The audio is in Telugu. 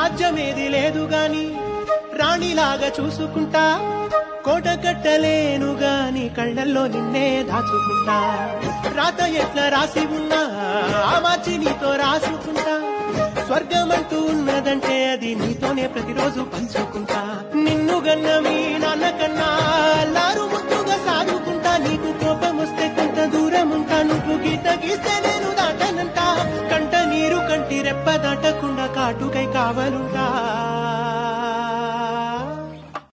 రాజ్యమేది లేదు గాని రాణిలాగా చూసుకుంటా కోట కట్టలేను గాని కళ్ళల్లో నిన్నే దాచుకుంటా రాత ఎట్లా రాసి ఉన్నా ఆ మార్చి నీతో రాసుకుంటా స్వర్గమంటూ ఉన్నదంటే అది నీతోనే ప్రతిరోజు పంచుకుంటా నిన్ను గన్న మీ నాన్న కన్నా అల్లారు ముద్దుగా సాదుకుంటా నీకు కోపం వస్తే కొంత దూరం ఉంటా నువ్వు గీత గీస్తే నేను దాటనంటా కంట నీరు కంటి రెప్ప దాటకుండా కాటుకై కావలుంటా